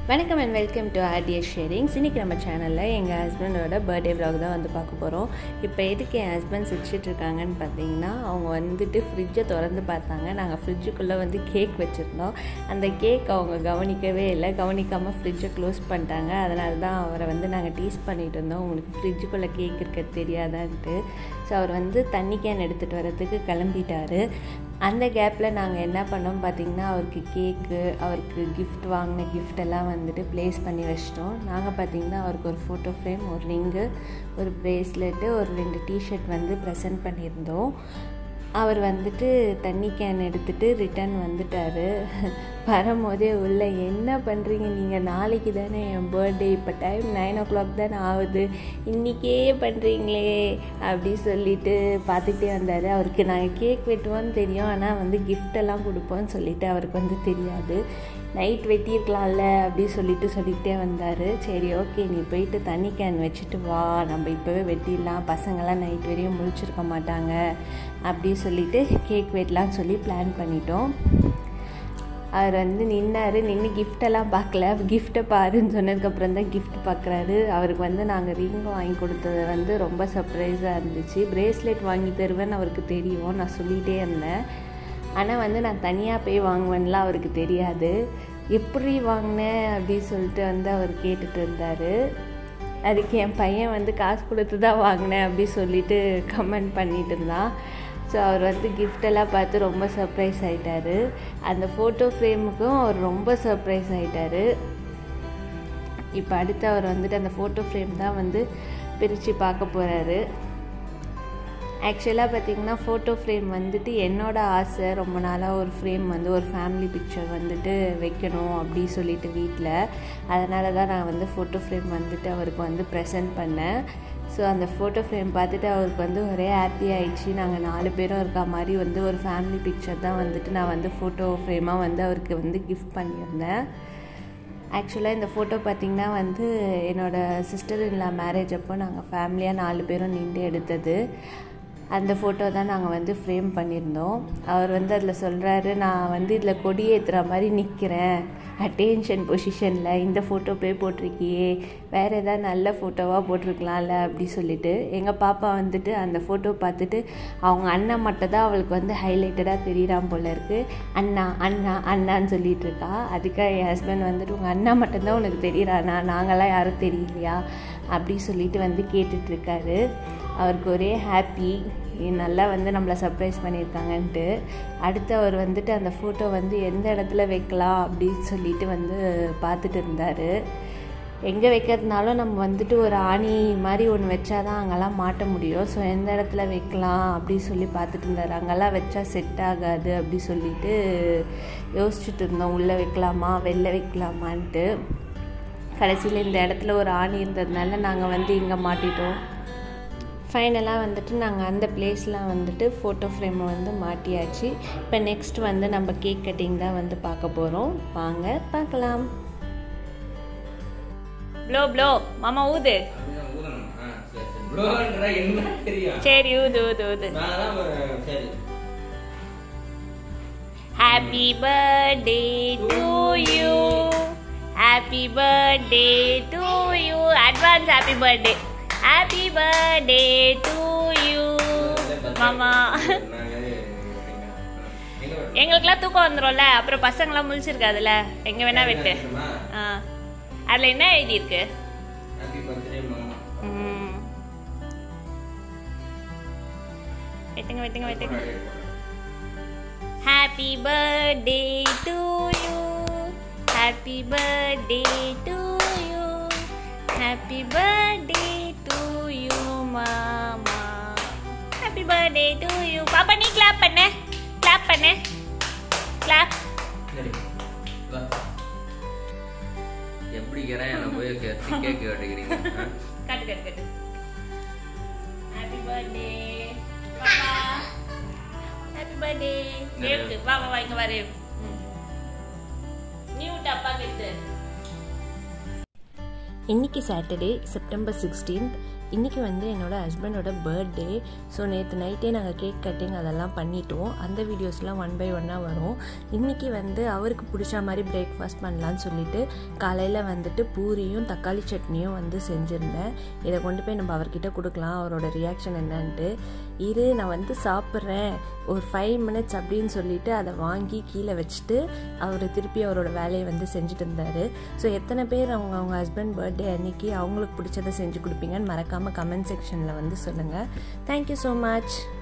வணக்கம் and welcome to RTS sharings இன்றைக்கி நம்ம சேனலில் எங்கள் ஹஸ்பண்டோட பர்த்டே vlog தான் வந்து பார்க்க போகிறோம் இப்போ எதுக்கு என் ஹஸ்பண்ட் சிரிச்சிட்டு இருக்காங்கன்னு பார்த்தீங்கன்னா அவங்க வந்துட்டு ஃப்ரிட்ஜை திறந்து பார்த்தாங்க நாங்கள் ஃப்ரிட்ஜுக்குள்ளே வந்து கேக் வச்சுருந்தோம் அந்த கேக் அவங்க கவனிக்கவே இல்லை கவனிக்காமல் ஃப்ரிட்ஜை க்ளோஸ் பண்ணிட்டாங்க அதனால தான் அவரை வந்து நாங்கள் டீஸ் பண்ணிட்டு இருந்தோம் உங்களுக்கு ஃப்ரிட்ஜுக்குள்ளே கேக் இருக்கிறது தெரியாதான்ட்டு ஸோ அவர் வந்து தண்ணி கேன் எடுத்துகிட்டு வரதுக்கு கிளம்பிட்டாரு அந்த கேப்பில் நாங்கள் என்ன பண்ணோம் பார்த்திங்கன்னா அவருக்கு கேக்கு அவருக்கு கிஃப்ட் வாங்கின gift எல்லாம் வந்துட்டு ப்ளேஸ் பண்ணி வச்சிட்டோம் நாங்கள் பார்த்திங்கன்னா அவருக்கு ஒரு ஃபோட்டோ ஃப்ரேம் ஒரு ரிங்கு ஒரு ப்ரேஸ்லெட்டு ஒரு ரெண்டு டிஷர்ட் வந்து ப்ரெசென்ட் பண்ணியிருந்தோம் அவர் வந்துட்டு தண்ணி கேன் எடுத்துகிட்டு ரிட்டர்ன் வந்துட்டார் வரும்போதே உள்ள என்ன பண்ணுறீங்க நீங்கள் நாளைக்கு தானே என் பர்த்டே இப்போ டைம் நைன் ஓ கிளாக் தானே ஆகுது இன்றைக்கே பண்ணுறீங்களே அப்படி சொல்லிட்டு பார்த்துட்டே வந்தார் அவருக்கு நாங்கள் கேக் வெட்டுவோன்னு தெரியும் ஆனால் வந்து gift எல்லாம் கொடுப்போம்னு சொல்லிட்டு அவருக்கு வந்து தெரியாது நைட் வெட்டியிருக்கலாம்ல அப்படி சொல்லிட்டு சொல்லிக்கிட்டே வந்தார் சரி ஓகே நீ போயிட்டு தண்ணி கேன் வச்சுட்டு வா நம்ம இப்போவே வெட்டிடலாம் பசங்களாம் நைட் வரையும் முழிச்சிருக்க மாட்டாங்க அப்படி சொல்லிட்டு கேக் வெட்டலாம்னு சொல்லி பிளான் பண்ணிட்டோம் அவர் வந்து நின்னார் நின்று கிஃப்டெல்லாம் பார்க்கல கிஃப்ட்டை பாருன்னு சொன்னதுக்கப்புறம் தான் கிஃப்ட் பார்க்குறாரு அவருக்கு வந்து நாங்கள் ரிங் வாங்கி கொடுத்தது வந்து ரொம்ப சர்ப்ரைஸாக இருந்துச்சு பிரேஸ்லெட் வாங்கி தருவேன்னு அவருக்கு தெரியும் நான் சொல்லிகிட்டே இருந்தேன் ஆனால் வந்து நான் தனியாக போய் வாங்குவேன்லாம் அவருக்கு தெரியாது எப்படி வாங்கினேன் அப்படின்னு சொல்லிட்டு வந்து அவர் கேட்டுட்டு இருந்தார் அதுக்கு என் பையன் வந்து காசு கொடுத்து தான் வாங்கினேன் அப்படி சொல்லிட்டு கமெண்ட் பண்ணிட்டு இருந்தான் ஸோ அவர் வந்து கிஃப்டெல்லாம் பார்த்து ரொம்ப சர்ப்ரைஸ் ஆகிட்டாரு அந்த ஃபோட்டோ ஃப்ரேமுக்கும் அவர் ரொம்ப சர்ப்ரைஸ் ஆகிட்டாரு இப்போ அடுத்து அவர் வந்துட்டு அந்த ஃபோட்டோ ஃப்ரேம் தான் வந்து பிரித்து பார்க்க போகிறாரு ஆக்சுவலாக பார்த்தீங்கன்னா ஃபோட்டோ ஃப்ரேம் வந்துட்டு என்னோட ஆசை ரொம்ப நாளாக ஒரு ஃப்ரேம் வந்து ஒரு ஃபேமிலி பிக்சர் வந்துட்டு வைக்கணும் அப்படி சொல்லிட்டு வீட்டில் அதனால தான் நான் வந்து ஃபோட்டோ ஃப்ரேம் வந்துட்டு அவருக்கு வந்து ப்ரெசென்ட் பண்ணேன் ஸோ அந்த ஃபோட்டோ ஃப்ரேம் பார்த்துட்டு அவருக்கு வந்து ஒரே ஹாப்பி ஆயிடுச்சு நாங்கள் நாலு பேரும் இருக்க மாதிரி வந்து ஒரு ஃபேமிலி பிக்சர் தான் வந்துட்டு நான் வந்து ஃபோட்டோ ஃப்ரேமாக வந்து அவருக்கு வந்து கிஃப்ட் பண்ணியிருந்தேன் ஆக்சுவலாக இந்த ஃபோட்டோ பார்த்திங்கன்னா வந்து என்னோடய சிஸ்டர் இல்லா மேரேஜ் அப்போ நாங்கள் ஃபேமிலியாக நாலு பேரும் நின்று எடுத்தது அந்த ஃபோட்டோ தான் நாங்கள் வந்து ஃப்ரேம் பண்ணியிருந்தோம் அவர் வந்து அதில் சொல்கிறாரு நான் வந்து இதில் கொடி ஏற்றுற மாதிரி நிற்கிறேன் அட்டென்ஷன் பொசிஷனில் இந்த ஃபோட்டோ போய் போட்டிருக்கியே வேறு ஏதாவது நல்ல ஃபோட்டோவாக போட்டிருக்கலாம்ல அப்படி சொல்லிட்டு எங்கள் பாப்பா வந்துட்டு அந்த ஃபோட்டோ பார்த்துட்டு அவங்க அண்ணன் மட்டும் தான் அவளுக்கு வந்து ஹைலைட்டடாக தெரியிறான் போல இருக்குது அண்ணா அண்ணா அண்ணான்னு சொல்லிட்டு இருக்கா அதுக்காக என் ஹஸ்பண்ட் வந்துட்டு உங்கள் அண்ணா மட்டும்தான் உனக்கு தெரியிறானா நாங்களாம் யாரும் தெரியலையா அப்படி சொல்லிட்டு வந்து கேட்டுட்ருக்காரு அவருக்கு ஒரே ஹாப்பி நல்லா வந்து நம்மளை சர்ப்ரைஸ் பண்ணியிருக்காங்கன்ட்டு அடுத்து அவர் வந்துட்டு அந்த ஃபோட்டோ வந்து எந்த இடத்துல வைக்கலாம் அப்படின்னு சொல்லிட்டு வந்து பார்த்துட்டு இருந்தார் எங்கே வைக்கிறதுனாலும் நம்ம வந்துட்டு ஒரு ஆணி மாதிரி ஒன்று வச்சா தான் அங்கெல்லாம் மாட்ட முடியும் ஸோ எந்த இடத்துல வைக்கலாம் அப்படி சொல்லி பார்த்துட்டு இருந்தார் அங்கெல்லாம் வச்சா செட் ஆகாது அப்படி சொல்லிட்டு யோசிச்சுட்டு இருந்தோம் உள்ளே வைக்கலாமா வெளில வைக்கலாமான்ட்டு கடைசியில் இந்த இடத்துல ஒரு ஆணி இருந்ததுனால நாங்கள் வந்து இங்கே மாட்டிட்டோம் ஃபைனலாக வந்துட்டு நாங்கள் அந்த பிளேஸ்லாம் வந்துட்டு ஃபோட்டோ ஃப்ரேமை வந்து மாட்டியாச்சு இப்போ நெக்ஸ்ட் வந்து நம்ம கேக் கட்டிங் தான் வந்து பார்க்க போகிறோம் வாங்க பார்க்கலாம் ப்ளோ ப்ளோ மாமா ஊது சரி ஊது ஊது ஊது happy birthday to you happy birthday to you advance happy birthday happy birthday to you மாமா எங்களுக்குலாம் தூக்கம் வந்துடும்ல அப்புறம் பசங்களாம் முழிச்சிருக்காதுல்ல எங்க வேணா விட்டு ஆ அதில் என்ன எழுதியிருக்கு ம். வெட்டுங்க வெட்டுங்க வெட்டுங்க happy birthday to you happy birthday to you happy birthday to you மாமா ஹாப்பி பர்த்டே டு யூ பாப்பா நீ கிளாப் பண்ண கிளாப் பண்ண கிளாப் எப்படி என்ன போய் கேக் கேட்டுக்கிறீங்க கட்டு கட்டு கட்டு ஹாப்பி பர்த்டே பாப்பா ஹாப்பி பர்த்டே ரேவுக்கு வா வா வா இங்க வா ரேவ் நியூ டப்பா கட்டு இன்னைக்கு சாட்டர்டே செப்டம்பர் சிக்ஸ்டீன்த் இன்றைக்கி வந்து என்னோடய ஹஸ்பண்டோட பர்த்டே ஸோ நேற்று நைட்டே நாங்கள் கேக் கட்டிங் அதெல்லாம் பண்ணிட்டோம் அந்த வீடியோஸ்லாம் ஒன் பை ஒன்னாக வரும் இன்றைக்கி வந்து அவருக்கு பிடிச்ச மாதிரி பிரேக்ஃபாஸ்ட் பண்ணலான்னு சொல்லிட்டு காலையில் வந்துட்டு பூரியும் தக்காளி சட்னியும் வந்து செஞ்சுருந்தேன் இதை கொண்டு போய் நம்ம அவர்கிட்ட கொடுக்கலாம் அவரோட ரியாக்ஷன் என்னன்ட்டு இரு நான் வந்து சாப்பிட்றேன் ஒரு ஃபைவ் மினிட்ஸ் அப்படின்னு சொல்லிட்டு அதை வாங்கி கீழே வச்சுட்டு அவர் திருப்பி அவரோட வேலையை வந்து செஞ்சுட்டு இருந்தார் ஸோ எத்தனை பேர் அவங்க அவங்க ஹஸ்பண்ட் பர்த்டே அன்னைக்கு அவங்களுக்கு பிடிச்சதை செஞ்சு கொடுப்பீங்கன்னு மறக்காமல் கமெண்ட் செக்ஷனில் வந்து சொல்லுங்கள் தேங்க்யூ ஸோ மச்